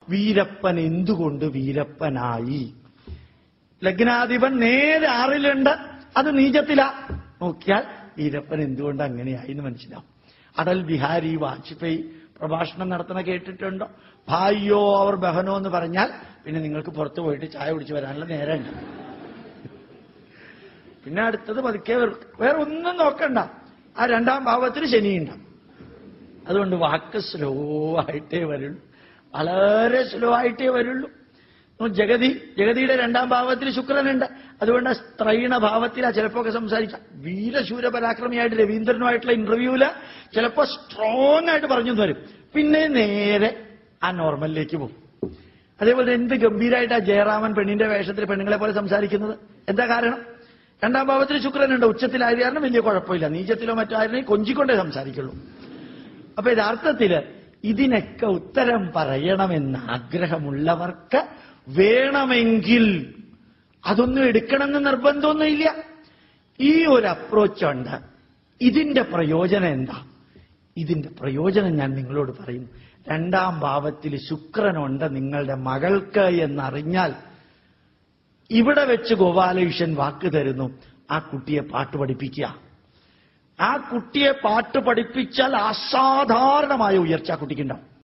വീരപ്പൻ എന്തുകൊണ്ട് വീരപ്പനായി ലഗ്നാധിപൻ നേരെ ആറിലുണ്ട് അത് നീചത്തില നോക്കിയാൽ വീരപ്പൻ എന്തുകൊണ്ട് അങ്ങനെയായി എന്ന് മനസ്സിലാവും അടൽ ബിഹാരി വാജ്പേയി പ്രഭാഷണം നടത്തണ കേട്ടിട്ടുണ്ടോ ഭായിയോ അവർ ബഹനോ എന്ന് പറഞ്ഞാൽ പിന്നെ നിങ്ങൾക്ക് പുറത്തു പോയിട്ട് ചായ കുടിച്ച് വരാനുള്ള നേരമുണ്ട് പിന്നെ അടുത്തത് പതുക്കെ വേറെ- വേറെ ഒന്നും നോക്കണ്ട ആ രണ്ടാം ഭാവത്തിൽ ശനിയുണ്ട് അതുകൊണ്ട് വാക്ക് സ്ലോ ആയിട്ടേ വരുള്ളൂ വളരെ സ്ലോ ആയിട്ടേ വരുള്ളൂ ഉം, ജഗതി ജഗതിയുടെ രണ്ടാം ഭാവത്തിൽ ശുക്രനുണ്ട് അതുകൊണ്ട് സ്ത്രൈണ ഭാവത്തിലാ ചിലപ്പോ ഒക്കെ സംസാരിക്കാം വീരശൂര പരാക്രമിയായിട്ട് രവീന്ദ്രനുമായിട്ടുള്ള ഇന്റർവ്യൂവില് ചിലപ്പോ സ്ട്രോങ് ആയിട്ട് പറഞ്ഞു വരും പിന്നെ നേരെ ആ നോർമലിലേക്ക് പോകും അതേപോലെ എന്ത് ഗംഭീരമായിട്ട് ആ ജയറാമൻ പെണ്ണിന്റെ വേഷത്തിൽ പെണ്ണുങ്ങളെ പോലെ സംസാരിക്കുന്നത് എന്താ കാരണം രണ്ടാം ഭാവത്തിൽ ശുക്രനുണ്ട് ഉച്ചത്തിലായത് കാരണം വലിയ കുഴപ്പമില്ല നീചത്തിലോ മറ്റോ ആയിരുന്നെങ്കിൽ കൊഞ്ചിക്കൊണ്ടേ സംസാരിക്കുള്ളൂ അപ്പൊ യഥാർത്ഥത്തില് ഇതിനൊക്കെ ഉത്തരം പറയണമെന്ന് ആഗ്രഹമുള്ളവർക്ക് വേണമെങ്കിൽ അതൊന്നും എടുക്കണമെന്ന് നിർബന്ധമൊന്നുമില്ല ഈ ഒരു അപ്രോച്ച് ഉണ്ട് ഇതിന്റെ പ്രയോജനം എന്താ ഇതിന്റെ പ്രയോജനം ഞാൻ നിങ്ങളോട് പറയും രണ്ടാം ഭാവത്തിൽ ശുക്രനുണ്ട് നിങ്ങളുടെ മകൾക്ക് എന്നറിഞ്ഞാൽ ഇവിടെ വെച്ച് ഗോപാലകൃഷ്ണൻ വാക്ക് തരുന്നു ആ കുട്ടിയെ പാട്ട് പഠിപ്പിക്കുക ആ കുട്ടിയെ പാട്ട് പഠിപ്പിച്ചാൽ അസാധാരണമായ ഉയർച്ച ആ കുട്ടിക്കുണ്ടാവും